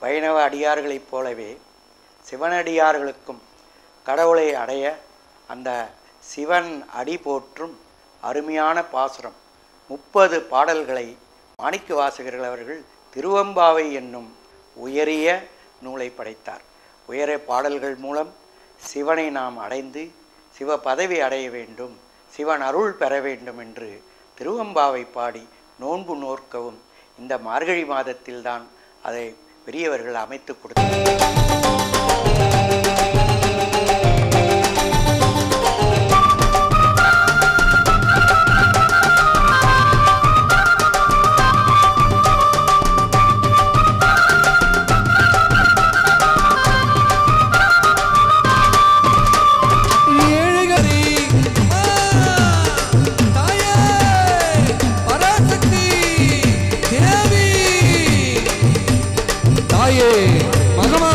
வைணவ அடியார்களைப் போலவே சிவனடியார்களுக்கும் கடவுளை அடைய அந்த சிவன் அடி போற்றும் அருமையான பாசுரம் முப்பது பாடல்களை மாணிக்க வாசகர்கள் அவர்கள் திருவம்பாவை என்னும் உயரிய நூலை படைத்தார் உயரிய பாடல்கள் மூலம் சிவனை நாம் அடைந்து சிவ பதவி அடைய வேண்டும் சிவன் அருள் பெற வேண்டும் என்று திருவம்பாவை பாடி நோன்பு நோற்கவும் இந்த மார்கழி மாதத்தில்தான் அதை பெரியவர்கள் அமைத்து கொடுத்தார் ஏழுகரி தாயே பராசக்தி தேவி தாயே மகமா